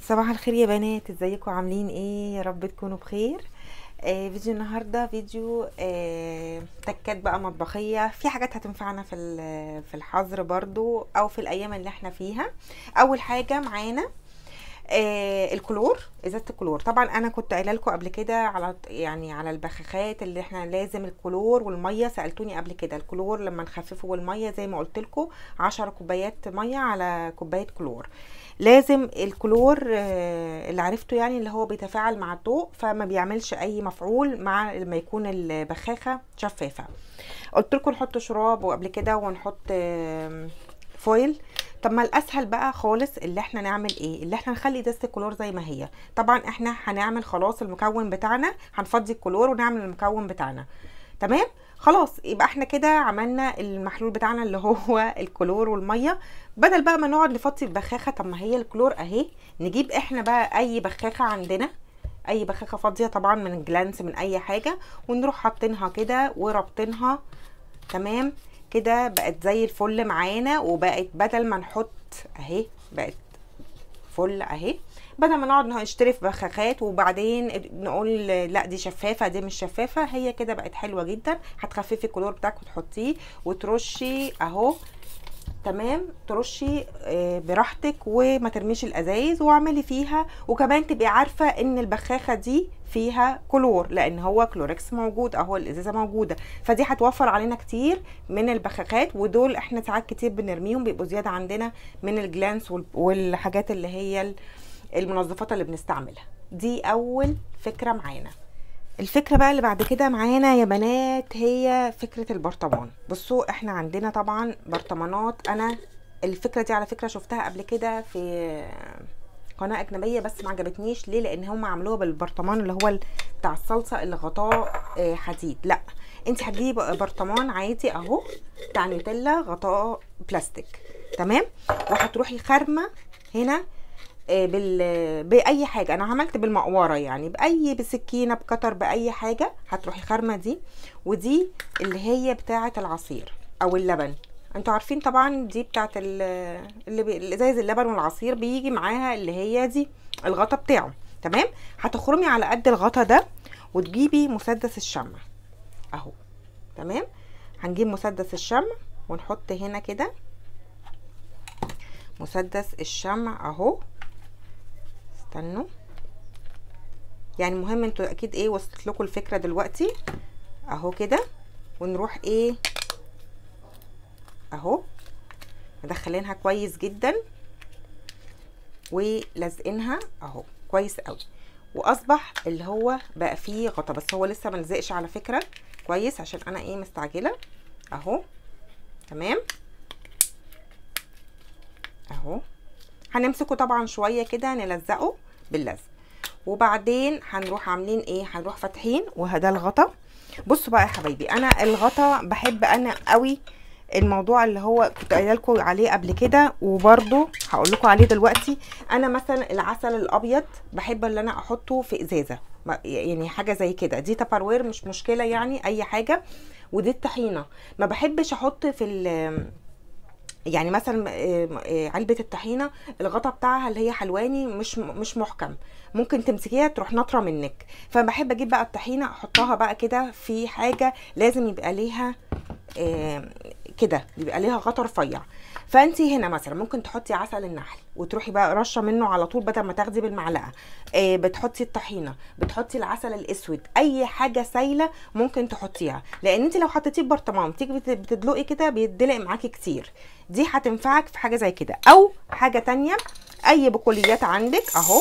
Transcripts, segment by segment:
صباح الخير يا بنات ازيكم عاملين ايه يا رب تكونوا بخير آه فيديو النهارده فيديو آه تكات بقى مطبخيه في حاجات هتنفعنا في ال- في الحظر برضو او في الايام اللي احنا فيها اول حاجه معانا آه الكلور ازازه الكلور طبعا انا كنت قايله لكم قبل كده على يعني على البخاخات اللي احنا لازم الكلور والميه سالتوني قبل كده الكلور لما نخففه بالميه زي ما قلت لكم 10 كوبايات ميه على كوبايه كلور لازم الكلور آه، اللي عرفته يعني اللي هو بيتفاعل مع الضوء فما بيعملش اي مفعول مع لما يكون البخاخه شفافه قلت لكم نحط شراب وقبل كده ونحط آم، فويل طب ما الاسهل بقى خالص اللي احنا نعمل ايه اللي احنا نخلي ازازه الكلور زي ما هي طبعا احنا هنعمل خلاص المكون بتاعنا هنفضي الكلور ونعمل المكون بتاعنا تمام خلاص يبقى احنا كده عملنا المحلول بتاعنا اللي هو الكلور والميه بدل بقى ما نقعد نفضي البخاخه طب ما هي الكلور اهي نجيب احنا بقى اي بخاخه عندنا اي بخاخه فاضيه طبعا من جلانس من اي حاجه ونروح حاطينها كده ورابطينها تمام كده بقت زي الفل معانا وبقت بدل ما نحط اهي بقت فل اهي بدل ما نقعد نشتري في بخاخات وبعدين نقول لا دي شفافه دي مش شفافه هي كده بقت حلوه جدا هتخففي الكلور بتاعك وتحطيه وترشي اهو تمام ترشي آه، براحتك وما ترميش الازايز واعملي فيها وكمان تبقي عارفه ان البخاخه دي فيها كلور لان هو كلوركس موجود اهو الازازه موجوده فدي هتوفر علينا كتير من البخاخات ودول احنا ساعات كتير بنرميهم بيبقوا زياده عندنا من الجلانس وال- والحاجات اللي هي ال- المنظفات اللي بنستعملها دي اول فكره معانا الفكرة بقى اللي بعد كده معانا يا بنات هي فكرة البرطمان بصوا احنا عندنا طبعا برطمانات انا الفكرة دي على فكرة شفتها قبل كده في قناة أجنبية بس ما عجبتنيش ليه لأن هم عملوها بالبرطمان اللي هو ال- بتاع الصلصة اللي غطاه آه، حديد لا انت هتجيبي برطمان عادي اهو بتاع نيوتيلا غطاه بلاستيك تمام وهتروحي خارمة هنا آه، بال باي حاجه انا عملت بالمقوره يعني باي بسكينه بكتر باي حاجه هتروحي خارمه دي ودي اللي هي بتاعه العصير او اللبن انتوا عارفين طبعا دي بتاعه ال- اللي بي- الازايز اللبن والعصير بيجي معاها اللي هي دي الغطا بتاعه تمام هتخرمي على قد الغطا ده وتجيبي مسدس الشمع اهو تمام هنجيب مسدس الشمع ونحط هنا كده مسدس الشمع اهو استنوا يعني مهم انتوا اكيد ايه وصلت لكم الفكره دلوقتي اهو كده ونروح ايه اهو مدخلينها كويس جدا ولازقينها اهو كويس قوي واصبح اللي هو بقى فيه غطا بس هو لسه ما لزقش على فكره كويس عشان انا ايه مستعجله اهو تمام اهو هنمسكه طبعا شويه كده نلزقه باللزق وبعدين هنروح عاملين ايه هنروح فاتحين وهدا الغطا بصوا بقى يا حبايبي انا الغطا بحب انا قوي الموضوع اللي هو كنت قايله لكم عليه قبل كده وبرده هقول لكم عليه دلوقتي انا مثلا العسل الابيض بحب اللي انا احطه في ازازه ما- يعني حاجه زي كده دي تبروير مش مشكله يعني اي حاجه ودي الطحينه ما بحبش احط في ال يعني مثلا آه، آه، علبة الطحينة الغطا بتاعها اللي هي حلواني مش مش محكم ممكن تمسكيها تروح نطرة منك فبحب اجيب بقى الطحينة احطها بقى كده في حاجة لازم يبقى ليها آه، كده بيبقى ليها غطا رفيع فانتي هنا مثلا ممكن تحطي عسل النحل وتروحي بقى رشه منه على طول بدل ما تاخدي بالمعلقه آه بتحطي الطحينه بتحطي العسل الاسود اي حاجه سايله ممكن تحطيها لان انت لو حطيتيه في برطمان تيجي بت- بتدلقي كده بيتدلق معاكي كتير دي هتنفعك في حاجه زي كده او حاجه تانية اي بقوليات عندك اهو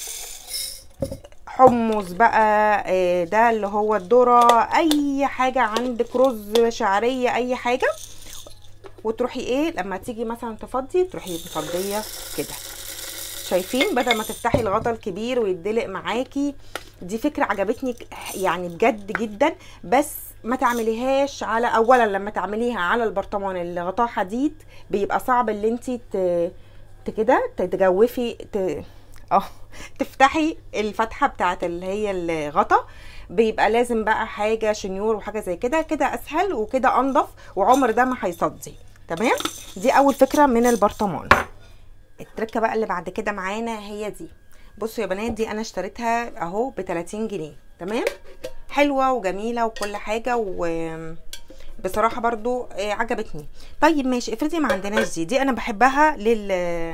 حمص بقى آه، ده اللي هو الذره اي حاجه عندك رز شعريه اي حاجه وتروحي ايه لما تيجي مثلا تفضي تروحي مفضيه كده شايفين بدل ما تفتحي الغطا الكبير ويتدلق معاكي دي فكره عجبتني ك- يعني بجد جدا بس ما تعمليهاش على اولا لما تعمليها على البرطمان اللي غطاه حديد بيبقى صعب اللي انت ت... كده تجوفي ت... اه تفتحي الفتحه بتاعت اللي هي الغطا بيبقى لازم بقى حاجه شنيور وحاجه زي كده كده اسهل وكده انضف وعمر ده ما هيصدي تمام دي اول فكره من البرطمان التركه بقى اللي بعد كده معانا هي دي بصوا يا بنات دي انا اشتريتها اهو ب 30 جنيه تمام حلوه وجميله وكل حاجه و بصراحه برضو آه، عجبتني طيب ماشي افرضي ما عندناش دي دي انا بحبها لل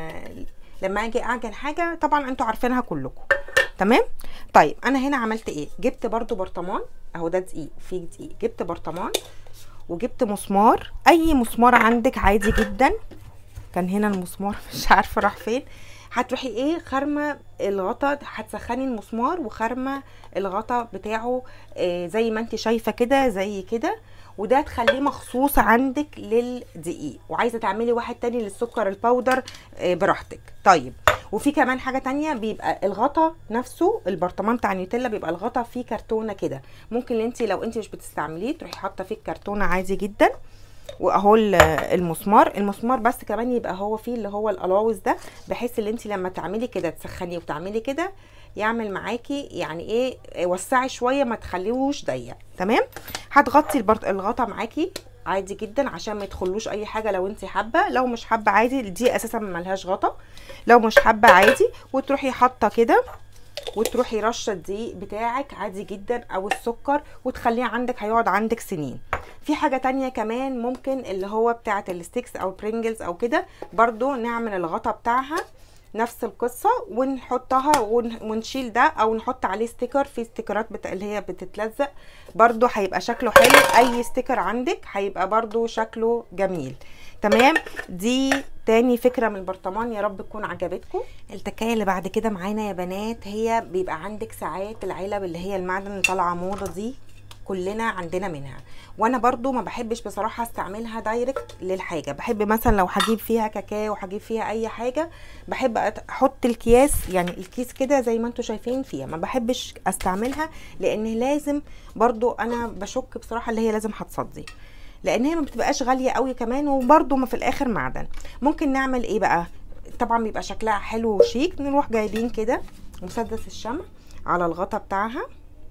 لما اجي اعجن حاجه طبعا انتوا عارفينها كلكم تمام طيب انا هنا عملت ايه جبت برضو برطمان اهو ده دقيق فيه دقيق جبت برطمان وجبت مسمار اي مسمار عندك عادي جدا كان هنا المسمار مش عارفه راح فين هتروحي ايه خرمه الغطا هتسخني المسمار وخرمه الغطا بتاعه آه زي ما انت شايفه كده زي كده وده تخليه مخصوص عندك للدقيق وعايزه تعملي واحد تاني للسكر الباودر آه براحتك طيب وفي كمان حاجه تانية بيبقى الغطا نفسه البرطمان بتاع نيوتيلا بيبقى الغطا فيه كرتونه كده ممكن انت لو انت مش بتستعمليه تروحي حاطه فيه الكرتونه عادي جدا واهو ال- المسمار المسمار بس كمان يبقى هو فيه اللي هو القلاوز ده بحيث ان انت لما تعملي كده تسخنيه وتعملي كده يعمل معاكي يعني ايه وسعي شويه ما تخليهوش ضيق تمام هتغطي البرط... الغطا معاكي عادي جدا عشان ما يدخلوش اي حاجه لو انت حابه لو مش حابه عادي دي اساسا ملهاش غطا لو مش حابه عادي وتروحي حاطه كده وتروحي رشه الدقيق بتاعك عادي جدا او السكر وتخليه عندك هيقعد عندك سنين في حاجه تانية كمان ممكن اللي هو بتاعه الستيكس او برينجلز او كده برضو نعمل الغطا بتاعها نفس القصة ونحطها ون- ونشيل ده او نحط عليه ستيكر في ستيكرات بتا... اللي هي بتتلزق برضو هيبقى شكله حلو اي ستيكر عندك هيبقى برضو شكله جميل تمام دي تاني فكرة من البرطمان يا رب تكون عجبتكم التكاية اللي بعد كده معانا يا بنات هي بيبقى عندك ساعات العلب اللي هي المعدن اللي طالعة موضة دي كلنا عندنا منها وانا برضو ما بحبش بصراحه استعملها دايركت للحاجه بحب مثلا لو هجيب فيها كاكاو هجيب فيها اي حاجه بحب أت- احط الكياس يعني الكيس كده زي ما انتم شايفين فيها ما بحبش استعملها لان لازم برضو انا بشك بصراحه اللي هي لازم هتصدي لان هي ما بتبقاش غاليه قوي كمان وبرضو ما في الاخر معدن ممكن نعمل ايه بقى طبعا بيبقى شكلها حلو وشيك نروح جايبين كده مسدس الشمع على الغطا بتاعها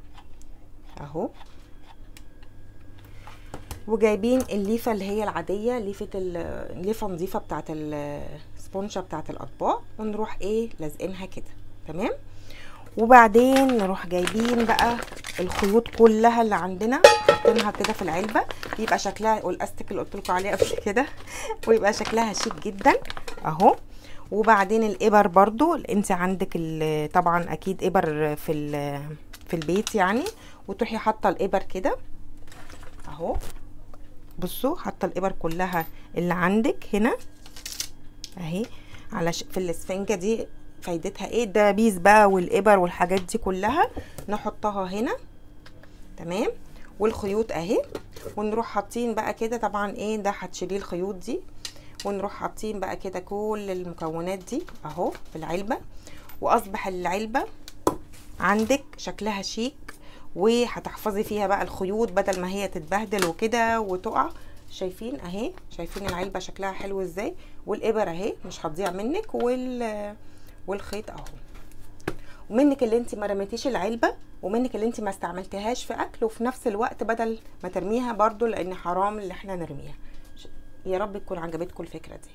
اهو وجايبين الليفه اللي هي العاديه ليفه ال- الليفه نظيفه بتاعه السبونشه بتاعه الاطباق ونروح ايه لازقينها كده تمام وبعدين نروح جايبين بقى الخيوط كلها اللي عندنا حاطينها كده في العلبه يبقى شكلها والاستيك اللي قلت لكم عليه قبل كده ويبقى شكلها شيك جدا اهو وبعدين الابر برضو انت عندك ال- طبعا اكيد ابر في ال- في البيت يعني وتروحي حاطه الابر كده اهو بصوا حاطه الابر كلها اللي عندك هنا اهي على ش... في الاسفنجه دي فايدتها ايه الدبابيس بقى والابر والحاجات دي كلها نحطها هنا تمام والخيوط اهي ونروح حاطين بقى كده طبعا ايه ده هتشيليه الخيوط دي ونروح حاطين بقى كده كل المكونات دي اهو في العلبه واصبح العلبه عندك شكلها شيك وهتحفظي فيها بقى الخيوط بدل ما هي تتبهدل وكده وتقع شايفين اهي شايفين العلبه شكلها حلو ازاي والابر اهي مش هتضيع منك وال والخيط اهو ومنك اللي انت ما رميتيش العلبه ومنك اللي انت ما استعملتهاش في اكل وفي نفس الوقت بدل ما ترميها برضو لان حرام اللي احنا نرميها يا رب تكون عجبتكم الفكره دي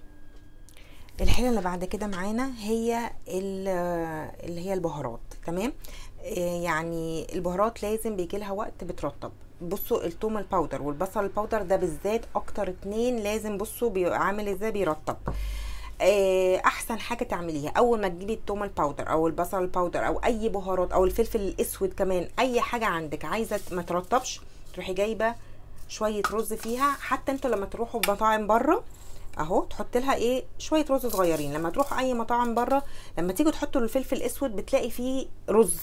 الحاجه اللي بعد كده معانا هي ال- اللي هي البهارات تمام آه، يعني البهارات لازم بيجي لها وقت بترطب بصوا التوم الباودر والبصل الباودر ده بالذات اكتر اتنين لازم بصوا بيبقى عامل ازاي بيرطب آه، احسن حاجه تعمليها اول ما تجيبي التوم الباودر او البصل الباودر او اي بهارات او الفلفل الاسود كمان اي حاجه عندك عايزه ما ترطبش تروحي جايبه شويه رز فيها حتى انتوا لما تروحوا مطاعم بره اهو تحط لها ايه شويه رز صغيرين لما تروحوا اي مطاعم بره لما تيجوا تحطوا الفلفل الاسود بتلاقي فيه رز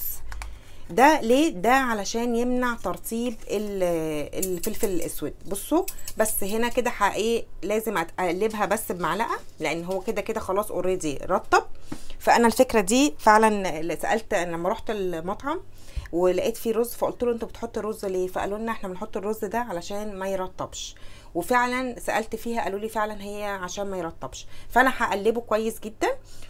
ده ليه ده علشان يمنع ترطيب ال- الفلفل الاسود بصوا بس هنا كده ح- ايه لازم اقلبها بس بمعلقه لان هو كده كده خلاص اوريدي رطب فانا الفكره دي فعلا اللي سالت أنا لما رحت المطعم ولقيت فيه رز فقلت له انتوا بتحطوا الرز ليه فقالوا لنا احنا بنحط الرز ده علشان ما يرطبش وفعلا سالت فيها قالوا لي فعلا هي عشان ما يرطبش فانا هقلبه كويس جدا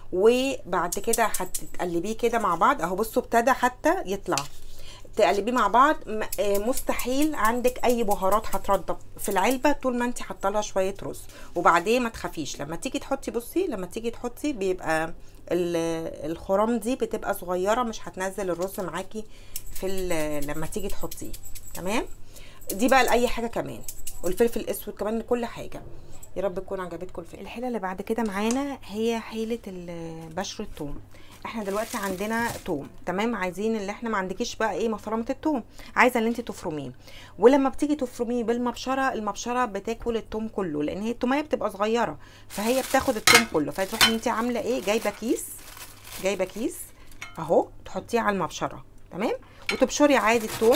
وبعد كده هتقلبيه كده مع بعض اهو بصوا ابتدى حتى يطلع تقلبيه مع بعض م- آه، مستحيل عندك اي بهارات هترطب في العلبه طول ما انت حاطه لها شويه رز وبعدين ما تخافيش لما تيجي تحطي بصي لما تيجي تحطي بيبقى ال- الخرام دي بتبقى صغيره مش هتنزل الرز معاكي في ال- لما تيجي تحطيه تمام دي بقى لاي حاجه كمان والفلفل الاسود كمان لكل حاجه يا رب تكون عجبتكم الفكره الحيله اللي بعد كده معانا هي حيله ال- بشر الثوم احنا دلوقتي عندنا توم تمام عايزين اللي احنا ما عندكيش بقى ايه مفرمه التوم عايزه اللي انت تفرميه ولما بتيجي تفرميه بالمبشره المبشره بتاكل التوم كله لان هي التوميه بتبقى صغيره فهي بتاخد التوم كله فتروحي انت عامله ايه جايبه كيس جايبه كيس اهو تحطيه على المبشره تمام وتبشري عادي التوم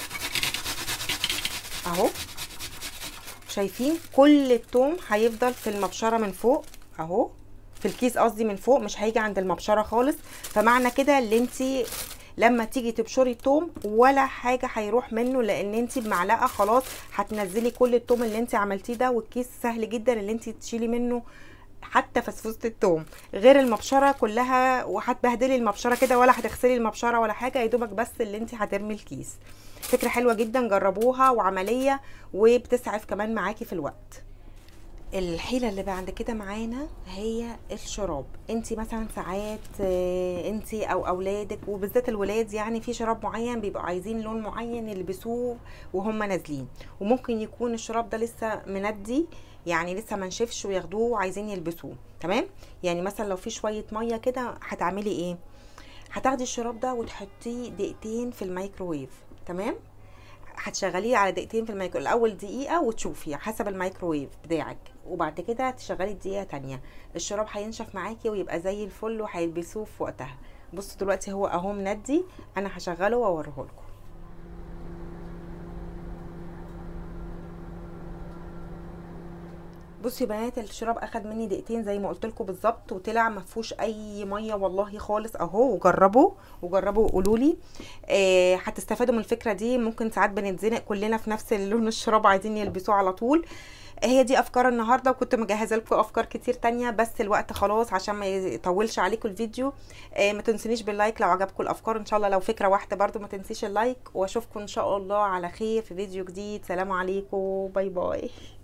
اهو شايفين كل التوم هيفضل في المبشره من فوق اهو في الكيس قصدي من فوق مش هيجي عند المبشره خالص فمعنى كده اللي انت لما تيجي تبشري التوم ولا حاجه هيروح منه لان انت بمعلقه خلاص هتنزلي كل التوم اللي انت عملتيه ده والكيس سهل جدا اللي انت تشيلي منه حتى فسفوسه التوم غير المبشره كلها وهتبهدلي المبشره كده ولا هتغسلي المبشره ولا حاجه يا دوبك بس اللي انت هترمي الكيس فكره حلوه جدا جربوها وعمليه وبتسعف كمان معاكي في الوقت الحيله اللي بعد كده معانا هي الشراب انت مثلا ساعات آه، انت او اولادك وبالذات الولاد يعني في شراب معين بيبقوا عايزين لون معين يلبسوه وهم نازلين وممكن يكون الشراب ده لسه مندي يعني لسه ما نشفش وياخدوه وعايزين يلبسوه تمام يعني مثلا لو في شويه ميه كده هتعملي ايه هتاخدي الشراب ده وتحطيه دقيقتين في الميكروويف تمام هتشغليه على دقيقتين في الميكرو الاول دقيقه وتشوفي حسب الميكروويف بتاعك وبعد كده تشغلي دقيقه تانية الشراب هينشف معاكي ويبقى زي الفل وهيلبسوه في وقتها بصوا دلوقتي هو اهو مندي انا هشغله واوريه لكم بصوا يا بنات الشراب اخد مني دقيقتين زي ما قلت لكم بالظبط وطلع ما فيهوش اي ميه والله خالص اهو وجربوا وجربوا وقولوا لي آه هتستفادوا من الفكره دي ممكن ساعات بنتزنق كلنا في نفس لون الشراب عايزين يلبسوه على طول هي دي افكار النهارده وكنت مجهزه لكم افكار كتير تانية بس الوقت خلاص عشان ما يطولش عليكم الفيديو آه ما تنسونيش باللايك لو عجبكم الافكار ان شاء الله لو فكره واحده برضو ما تنسيش اللايك واشوفكم ان شاء الله على خير في فيديو جديد سلام عليكم باي باي